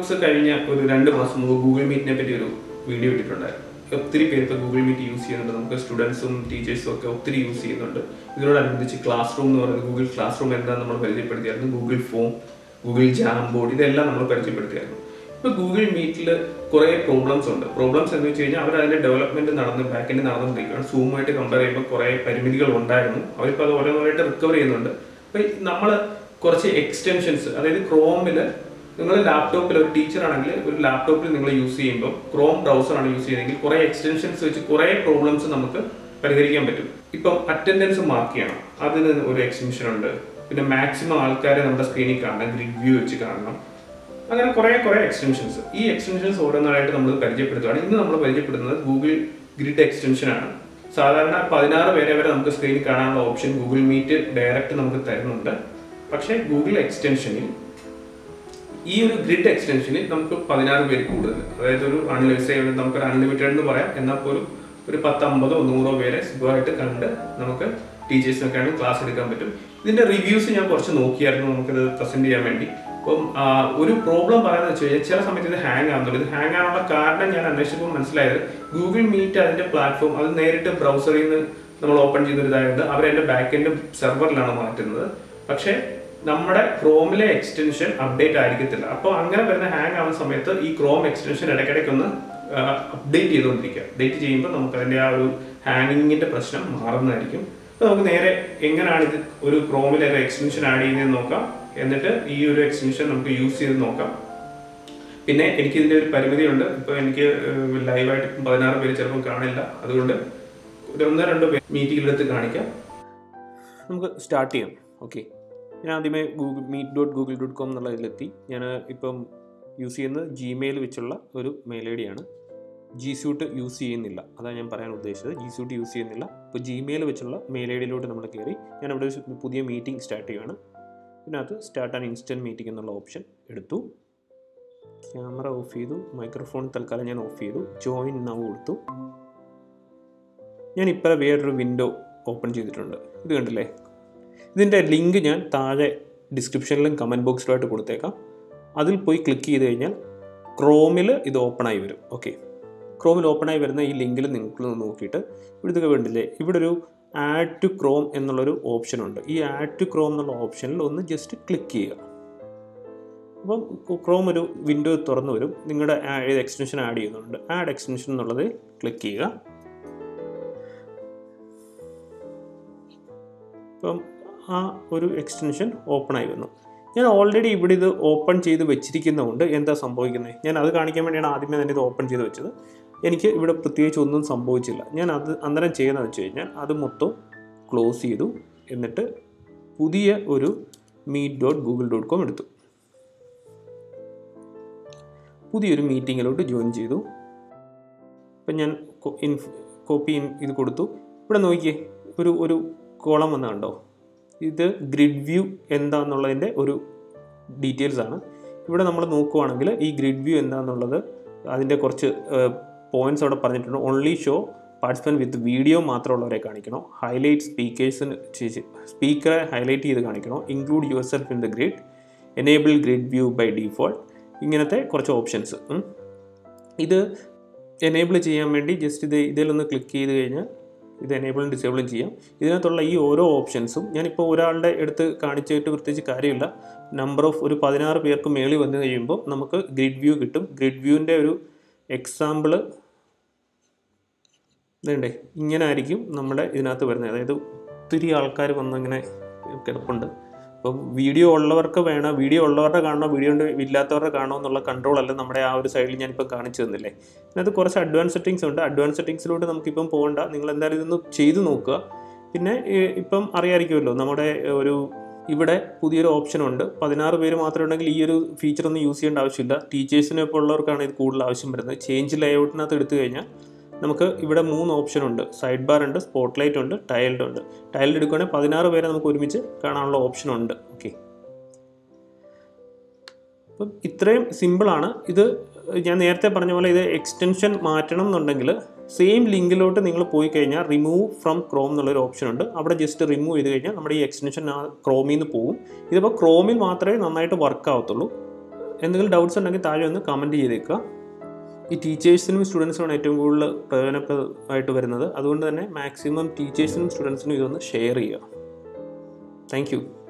works കഴിഞ്ഞ ഒരു രണ്ട് മാസം മുമ്പ് ഗൂഗിൾ മീറ്റിനെ പറ്റി ഒരു വീഡിയോ ഇട്ടിട്ടുണ്ടായിരുന്നു ഒത്തിരി പേര് ഇപ്പോൾ ഗൂഗിൾ മീറ്റ് യൂസ് ചെയ്യുന്നുണ്ട് നമുക്ക് സ്റ്റുഡൻസും ടീച്ചേഴ്സും ഒക്കെ ഒത്തിരി യൂസ് ചെയ്യുന്നുണ്ട് ഇതിനോടനുബന്ധിച്ച് ക്ലാസ് റൂം എന്ന് പറയുന്നത് ഗൂഗിൾ ക്ലാസ് റൂം എന്താണെന്ന് നമ്മൾ പരിചയപ്പെടുത്തിയായിരുന്നു Google form Google Jamboard ഇതെല്ലാം നമ്മൾ പരിചയപ്പെടുത്തിയായിരുന്നു ഇപ്പൊ ഗൂഗിൾ മീറ്റിൽ കുറെ പ്രോബ്ലംസ് ഉണ്ട് പ്രോബ്ലംസ് എന്ന് വെച്ച് കഴിഞ്ഞാൽ അവർ അതിന്റെ ഡെവലപ്മെന്റ് നടന്ന് ബാക്കിന്റെ നടന്നുകൊണ്ടിരിക്കുകയാണ് സൂമായിട്ട് കമ്പയർ ചെയ്യുമ്പോൾ കുറെ പരിമിതികൾ ഉണ്ടായിരുന്നു അവരിപ്പോൾ അത് ഓരോന്നായിട്ട് റിക്കവർ ചെയ്യുന്നുണ്ട് അപ്പൊ നമ്മൾ കുറച്ച് എക്സ്റ്റൻഷൻസ് അതായത് ക്രോമിൽ നിങ്ങൾ ലാപ്ടോപ്പിൽ ഒരു ടീച്ചർ ആണെങ്കിൽ ഒരു ലാപ്ടോപ്പിൽ നിങ്ങൾ യൂസ് ചെയ്യുമ്പോൾ ക്രോം ബ്രൗസർ ആണ് യൂസ് ചെയ്യുന്നതെങ്കിൽ കുറെ എക്സ്റ്റൻഷൻസ് വെച്ച് കുറെ പ്രോബ്ലംസ് നമുക്ക് പരിഹരിക്കാൻ പറ്റും ഇപ്പം അറ്റൻഡൻസ് മാർക്ക് ചെയ്യണം അതിന് ഒരു എക്സ്റ്റൻഷൻ ഉണ്ട് പിന്നെ മാക്സിമം ആൾക്കാരെ നമ്മുടെ സ്ക്രീനിൽ കാണണം ഗ്രിഡ് വ്യൂ വെച്ച് കാണണം അങ്ങനെ കുറെ കുറെ എക്സ്റ്റൻഷൻസ് ഈ എക്സ്റ്റൻഷൻസ് ഓരോന്നായിട്ട് നമ്മൾ പരിചയപ്പെടുത്തുകയാണ് ഇന്ന് നമ്മൾ പരിചയപ്പെടുന്നത് ഗൂഗിൾ ഗ്രിഡ് എക്സ്റ്റൻഷൻ ആണ് സാധാരണ പതിനാറ് പേരെ വരെ നമുക്ക് സ്ക്രീനിൽ കാണാനുള്ള ഓപ്ഷൻ ഗൂഗിൾ മീറ്റ് ഡയറക്റ്റ് നമുക്ക് തരുന്നുണ്ട് പക്ഷേ ഗൂഗിൾ എക്സ്റ്റൻഷനിൽ ഈ ഒരു ഗ്രിഡ് എക്സ്റ്റൻഷനിൽ നമുക്ക് പതിനാറ് പേര് കൂടുതൽ അതായത് ഒരു അൺലിമിറ്റഡ് നമുക്ക് അൺലിമിറ്റഡ് എന്ന് പറയാം എന്നാൽ പോലും ഒരു പത്ത് അമ്പതോ നൂറോ പേരെ സുഖമായിട്ട് കണ്ട് നമുക്ക് ടീച്ചേഴ്സിനൊക്കെ ആണെങ്കിൽ ക്ലാസ് എടുക്കാൻ പറ്റും ഇതിന്റെ റിവ്യൂസ് ഞാൻ കുറച്ച് നോക്കിയായിരുന്നു നമുക്കിത് പ്രസന്റ് ചെയ്യാൻ വേണ്ടി അപ്പം ആ, ഒരു പ്രോബ്ലം പറയാന്ന് വെച്ച് കഴിഞ്ഞാൽ ചില സമയത്ത് ഇത് ഹാങ് ആകുന്നുണ്ട് ഇത് ഹാങ് ആകാനുള്ള കാരണം ഞാൻ അന്വേഷിച്ചപ്പോൾ മനസ്സിലായത് ഗൂഗിൾ മീറ്റ് അതിന്റെ പ്ലാറ്റ്ഫോം അത് നേരിട്ട് ബ്രൗസറിൽ നിന്ന് നമ്മൾ ഓപ്പൺ ചെയ്യുന്ന ഒരു ഇതായത് അവർ അതിന്റെ ബാക്ക് എൻഡ് സെർവറിലാണ് മാറ്റുന്നത് പക്ഷേ നമ്മുടെ ക്രോമിലെ എക്സ്റ്റൻഷൻ അപ്ഡേറ്റ് ആയിരിക്കത്തില്ല അപ്പോൾ അങ്ങനെ വരുന്ന ഹാങ് ആവുന്ന സമയത്ത് ഈ ക്രോം എക്സ്റ്റൻഷൻ ഇടയ്ക്കിടയ്ക്ക് ഒന്ന് അപ്ഡേറ്റ് ചെയ്തുകൊണ്ടിരിക്കുക അപ്ഡേറ്റ് ചെയ്യുമ്പോൾ നമുക്ക് അതിന്റെ ആ ഒരു ഹാങ്ങിങ്ങിന്റെ പ്രശ്നം മാറുന്നതായിരിക്കും അപ്പോൾ നമുക്ക് നേരെ എങ്ങനെയാണ് ഇത് ഒരു ക്രോമിലെ ഒരു എക്സ്റ്റൻഷൻ ആഡ് ചെയ്യുന്നതെന്ന് നോക്കാം എന്നിട്ട് ഈ ഒരു എക്സ്റ്റൻഷൻ നമുക്ക് യൂസ് ചെയ്ത് നോക്കാം പിന്നെ എനിക്ക് ഇതിന്റെ ഒരു പരിമിതിയുണ്ട് ഇപ്പോൾ എനിക്ക് ലൈവായിട്ട് പതിനാറ് പേര് ചിലപ്പോൾ കാണില്ല അതുകൊണ്ട് ഒരു ഒന്നോ രണ്ടോ പേര് മീറ്റിംഗിലെടുത്ത് കാണിക്കാം നമുക്ക് സ്റ്റാർട്ട് ചെയ്യാം ഓക്കെ ഞാൻ ആദ്യമേ Google meet dot Google dot com എന്നുള്ള ഇതിലെത്തി ഞാൻ ഇപ്പം യൂസ് ചെയ്യുന്നത് ജിമെയിൽ വെച്ചുള്ള ഒരു മെയിൽ ഐ ഡിയാണ് ജി സ്യൂട്ട് യൂസ് ചെയ്യുന്നില്ല അതാണ് ഞാൻ പറയാൻ ഉദ്ദേശിച്ചത് ജി സ്യൂട്ട് യൂസ് ചെയ്യുന്നില്ല ഇപ്പോൾ ജിമെയിൽ വെച്ചുള്ള മെയിൽ ഐ ഡിയിലോട്ട് നമ്മൾ കയറി ഞാൻ അവിടെ ഒരു പുതിയ മീറ്റിംഗ് സ്റ്റാർട്ട് ചെയ്യുകയാണ് ഇതിനകത്ത് സ്റ്റാർട്ട് ആൻഡ് ഇൻസ്റ്റൻറ്റ് മീറ്റിംഗ് എന്നുള്ള ഓപ്ഷൻ എടുത്തു ക്യാമറ ഓഫ് ചെയ്തു മൈക്രോഫോൺ തൽക്കാലം ഞാൻ ഓഫ് ചെയ്തു ജോയിൻ നൗ കൊടുത്തു ഞാൻ ഇപ്പോൾ വേറൊരു വിൻഡോ ഓപ്പൺ ചെയ്തിട്ടുണ്ട് ഇത് കണ്ടില്ലേ ഇതിൻ്റെ ലിങ്ക് ഞാൻ താഴെ ഡിസ്ക്രിപ്ഷനിലും കമൻറ്റ് ബോക്സിലുമായിട്ട് കൊടുത്തേക്കാം അതിൽ പോയി ക്ലിക്ക് ചെയ്ത് കഴിഞ്ഞാൽ ക്രോമിൽ ഇത് ഓപ്പൺ ആയി വരും ഓക്കെ ക്രോമിൽ ഓപ്പൺ ആയി വരുന്ന ഈ ലിങ്കിൽ നിങ്ങൾ നോക്കിയിട്ട് ഇവിടുത്തെ കണ്ടില്ലേ ഇവിടെ ഒരു ആഡ് ടു ക്രോം എന്നുള്ളൊരു ഓപ്ഷൻ ഉണ്ട് ഈ ആഡ് ടു ക്രോം എന്നുള്ള ഓപ്ഷനിൽ ഒന്ന് ജസ്റ്റ് ക്ലിക്ക് ചെയ്യുക അപ്പം ക്രോം ഒരു വിൻഡോ തുറന്നു വരും നിങ്ങളുടെ ഏത് എക്സ്റ്റൻഷൻ ആഡ് ചെയ്യുന്നുണ്ട് ആഡ് എക്സ്റ്റൻഷൻ എന്നുള്ളത് ക്ലിക്ക് ചെയ്യുക അപ്പം ആ ഒരു എക്സ്റ്റൻഷൻ ഓപ്പൺ ആയി വന്നു ഞാൻ ഓൾറെഡി ഇവിടെ ഇത് ഓപ്പൺ ചെയ്ത് വെച്ചിരിക്കുന്നതുകൊണ്ട് എന്താ സംഭവിക്കുന്നത് ഞാൻ അത് കാണിക്കാൻ വേണ്ടിയാണ് ആദ്യമേ തന്നെ ഇത് ഓപ്പൺ ചെയ്ത് വെച്ചത് എനിക്ക് ഇവിടെ പ്രത്യേകിച്ച് ഒന്നും സംഭവിച്ചില്ല ഞാൻ അത് അന്നേരം ചെയ്യുന്നതെന്ന് വെച്ച് കഴിഞ്ഞാൽ അത് മൊത്തം ക്ലോസ് ചെയ്തു എന്നിട്ട് പുതിയ ഒരു meet dot Google dot com എടുത്തു പുതിയൊരു മീറ്റിങ്ങിലോട്ട് ജോയിൻ ചെയ്തു ഇപ്പം ഞാൻ കോപ്പി ഇത് കൊടുത്തു ഇവിടെ നോക്കിയേ ഒരു ഒരു കോളം വന്ന കണ്ടോ ഇത് ഗ്രിഡ് വ്യൂ എന്താണെന്നുള്ളതിൻ്റെ ഒരു ഡീറ്റെയിൽസ് ആണ് ഇവിടെ നമ്മൾ നോക്കുവാണെങ്കിൽ ഈ ഗ്രിഡ് വ്യൂ എന്താണെന്നുള്ളത് അതിൻ്റെ കുറച്ച് പോയിന്റ്സ് അവിടെ പറഞ്ഞിട്ടുണ്ട് only show participant with video മാത്രമുള്ളവരെ കാണിക്കണോ ഹൈലൈറ്റ് സ്പീക്കേഴ്സിന് സ്പീക്കറെ ഹൈലൈറ്റ് ചെയ്ത് കാണിക്കണോ include yourself in the grid enable grid view by default ഇങ്ങനത്തെ കുറച്ച് ഓപ്ഷൻസ് ഇത് എനേബിൾ ചെയ്യാൻ വേണ്ടി ജസ്റ്റ് ഇത് ഇതിലൊന്ന് ക്ലിക്ക് ചെയ്ത് കഴിഞ്ഞാൽ ഇത് എനേബിളും ഡിസേബിളും ചെയ്യാം ഇതിനകത്തുള്ള ഈ ഓരോ ഓപ്ഷൻസും ഞാനിപ്പോൾ ഒരാളുടെ അടുത്ത് കാണിച്ചിട്ട് പ്രത്യേകിച്ച് കാര്യമില്ല നമ്പർ ഓഫ് ഒരു പതിനാറ് പേർക്ക് മേളിൽ വന്നു കഴിയുമ്പോൾ നമുക്ക് ഗ്രിഡ് വ്യൂ കിട്ടും ഗ്രിഡ് വ്യൂവിൻ്റെ ഒരു എക്സാമ്പിള് ഇതുണ്ടേ ഇങ്ങനെ ആയിരിക്കും നമ്മുടെ ഇതിനകത്ത് വരുന്നത് അതായത് ഒത്തിരി ആൾക്കാർ വന്നിങ്ങനെ കിടപ്പുണ്ട് അപ്പം വീഡിയോ ഉള്ളവർക്ക് വേണം വീഡിയോ ഉള്ളവരുടെ കാണണോ വീഡിയോ ഇല്ലാത്തവരുടെ കാണണോ എന്നുള്ള കൺട്രോൾ അല്ല നമ്മുടെ ആ ഒരു സൈഡിൽ ഞാനിപ്പോൾ കാണിച്ചു തന്നില്ലേ ഇതിനകത്ത് കുറച്ച് അഡ്വാൻസ് സെറ്റിങ്സ് ഉണ്ട് അഡ്വാൻസ് സെറ്റിങ്സിലോട്ട് നമുക്കിപ്പം പോകണ്ട നിങ്ങൾ എന്തായാലും ഇതൊന്ന് ചെയ്തു നോക്കുക പിന്നെ ഇപ്പം അറിയാമായിരിക്കുമല്ലോ നമ്മുടെ ഒരു ഇവിടെ പുതിയൊരു ഓപ്ഷൻ ഉണ്ട് പതിനാറ് പേര് മാത്രമേ ഉണ്ടെങ്കിൽ ഈ ഒരു ഫീച്ചർ ഒന്നും യൂസ് ചെയ്യേണ്ട ആവശ്യമില്ല ടീച്ചേഴ്സിനെ ഇപ്പോൾ ഉള്ളവർക്കാണ് ഇത് കൂടുതൽ ആവശ്യം വരുന്നത് ചേഞ്ച് ലേഔട്ടിനകത്ത് എടുത്തു കഴിഞ്ഞാൽ നമുക്ക് ഇവിടെ മൂന്ന് ഓപ്ഷൻ ഉണ്ട് സൈഡ് ബാർ ഉണ്ട് സ്പോട്ട് ലൈറ്റ് ഉണ്ട് ടൈൽഡ് ഉണ്ട് ടൈൽഡ് എടുക്കുകയാണെങ്കിൽ പതിനാറ് പേരെ നമുക്ക് ഒരുമിച്ച് കാണാനുള്ള ഓപ്ഷൻ ഉണ്ട് ഓക്കെ അപ്പം ഇത്രയും സിമ്പിളാണ് ഇത് ഞാൻ നേരത്തെ പറഞ്ഞ പോലെ ഇത് എക്സ്റ്റൻഷൻ മാറ്റണം എന്നുണ്ടെങ്കിൽ സെയിം ലിങ്കിലോട്ട് നിങ്ങൾ പോയി കഴിഞ്ഞാൽ റിമൂവ് ഫ്രം ക്രോം എന്നുള്ളൊരു ഓപ്ഷൻ ഉണ്ട് അവിടെ ജസ്റ്റ് റിമൂവ് ചെയ്ത് കഴിഞ്ഞാൽ നമ്മുടെ ഈ എക്സ്റ്റൻഷൻ ആ ക്രോമിൽ നിന്ന് പോകും ഇതിപ്പോൾ ക്രോമിൽ മാത്രമേ നന്നായിട്ട് വർക്ക് ആവത്തുള്ളൂ എന്തെങ്കിലും ഡൗട്ട്സ് ഉണ്ടെങ്കിൽ താഴെ ഒന്ന് കമൻറ്റ് ചെയ്തേക്കുക ഈ ടീച്ചേഴ്സിനും സ്റ്റുഡൻസിനുമാണ് ഏറ്റവും കൂടുതൽ പ്രയോജനപ്രദമായിട്ട് വരുന്നത് അതുകൊണ്ട് തന്നെ മാക്സിമം ടീച്ചേഴ്സിനും സ്റ്റുഡൻസിനും ഇതൊന്ന് ഷെയർ ചെയ്യുക താങ്ക് യു